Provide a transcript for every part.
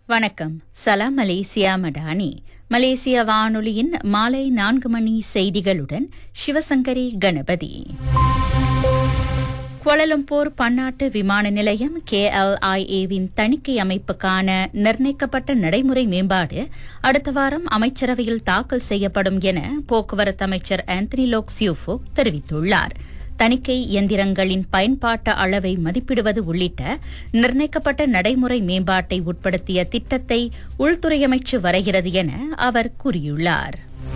வணக்கம் சலாம் மலேசியா மடானி மலேசிய வானொலியின் மாலை நான்கு மணி செய்திகளுடன் சிவசங்கரி கணபதி கோலலம்பூர் பன்னாட்டு விமான நிலையம் கேஎல்ஐஏவின் தணிக்கை அமைப்புக்கான நிர்ணயிக்கப்பட்ட நடைமுறை மேம்பாடு அடுத்த வாரம் அமைச்சரவையில் தாக்கல் செய்யப்படும் என போக்குவரத்து அமைச்சர் ஆந்தனி லோக் சியூஃபோ தெரிவித்துள்ளார் தணிக்கை இயந்திரங்களின் பயன்பாட்டு அளவை மதிப்பிடுவது உள்ளிட்ட நிர்ணயிக்கப்பட்ட நடைமுறை மேம்பாட்டை உட்படுத்திய திட்டத்தை உள்துறை அமைச்சு வரைகிறது என அவர் கூறியுள்ளார்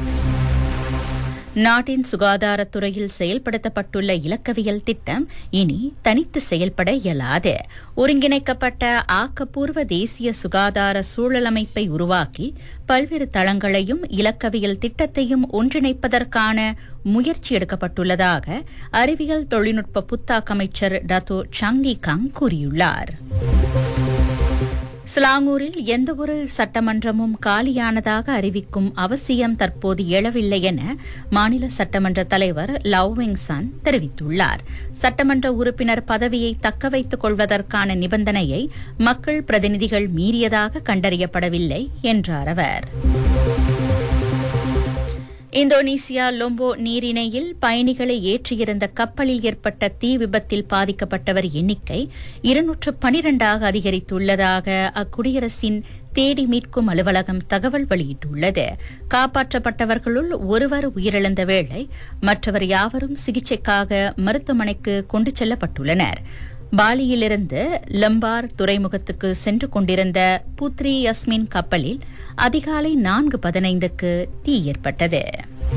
நாட்டின் சுகாதாரத்துறையில் செயல்படுத்தப்பட்டுள்ள இலக்கவியல் திட்டம் இனி தனித்து செயல்பட இயலாது ஒருங்கிணைக்கப்பட்ட ஆக்கப்பூர்வ தேசிய சுகாதார சூழலமைப்பை உருவாக்கி பல்வேறு தளங்களையும் இலக்கவியல் திட்டத்தையும் ஒன்றிணைப்பதற்கான முயற்சி எடுக்கப்பட்டுள்ளதாக அறிவியல் தொழில்நுட்ப புத்தாக்க அமைச்சர் டத்தோ சாங்லி காங் கூறியுள்ளார் சிலாங்கூரில் எந்தவொரு சட்டமன்றமும் காலியானதாக அறிவிக்கும் அவசியம் தற்போது எழவில்லை என மாநில சட்டமன்ற தலைவர் லவ்விங் சான் தெரிவித்துள்ளார் சட்டமன்ற உறுப்பினர் பதவியை தக்க வைத்துக் கொள்வதற்கான நிபந்தனையை மக்கள் பிரதிநிதிகள் மீறியதாக கண்டறியப்படவில்லை என்றார் அவர் இந்தோனேசியா லொம்போ நீரிணையில் பயணிகளை ஏற்றியிருந்த கப்பலில் ஏற்பட்ட தீ விபத்தில் பாதிக்கப்பட்டவர் எண்ணிக்கை இருநூற்று பனிரெண்டாக அதிகரித்துள்ளதாக அக்குடியரசின் தேடி மீட்கும் அலுவலகம் தகவல் வெளியிட்டுள்ளது காப்பாற்றப்பட்டவர்களுள் ஒருவர் உயிரிழந்த வேளை மற்றவர் யாவரும் சிகிச்சைக்காக மருத்துவமனைக்கு கொண்டு செல்லப்பட்டுள்ளனர் பாலியிலிருந்து லம்பார் துறைமுகத்துக்கு சென்று கொண்டிருந்த புத்ரி யஸ்மின் கப்பலில் அதிகாலை நான்கு பதினைந்துக்கு தீ ஏற்பட்டது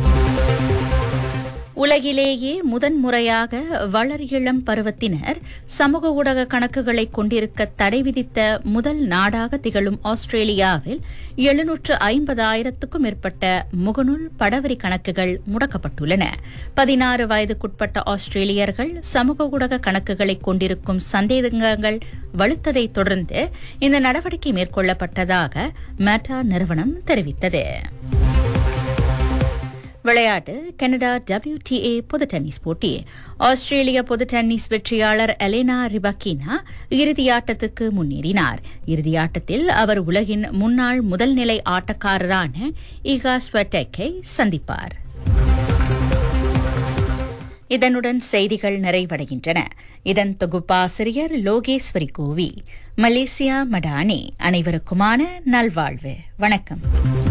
உலகிலேயே முதன்முறையாக வளர் இளம் பருவத்தினர் சமூக ஊடக கணக்குகளை கொண்டிருக்க தடை விதித்த முதல் நாடாக திகழும் ஆஸ்திரேலியாவில் எழுநூற்று ஐம்பதாயிரத்துக்கும் மேற்பட்ட முகநூல் படவரி கணக்குகள் முடக்கப்பட்டுள்ளன பதினாறு வயதுக்குட்பட்ட ஆஸ்திரேலியர்கள் சமூக ஊடக கணக்குகளை கொண்டிருக்கும் சந்தேகங்கள் வலுத்ததை தொடர்ந்து இந்த நடவடிக்கை மேற்கொள்ளப்பட்டதாக மெட்டா நிறுவனம் தெரிவித்தது விளையாட்டு கனடா டபிள்யூடிஏ பொது டென்னிஸ் போட்டி ஆஸ்திரேலிய பொது டென்னிஸ் வெற்றியாளர் எலேனா ரிபக்கினா இறுதியாட்டத்துக்கு முன்னேறினார் இறுதியாட்டத்தில் அவர் உலகின் முன்னாள் முதல்நிலை ஆட்டக்காரரான ஈகா ஸ்வெட்டெக்கை சந்திப்பார் இதனுடன் செய்திகள் நிறைவடைகின்றன இதன் தொகுப்பாசிரியர் லோகேஸ்வரி கோவி மலேசியா மடானி அனைவருக்குமான நல்வாழ்வு வணக்கம்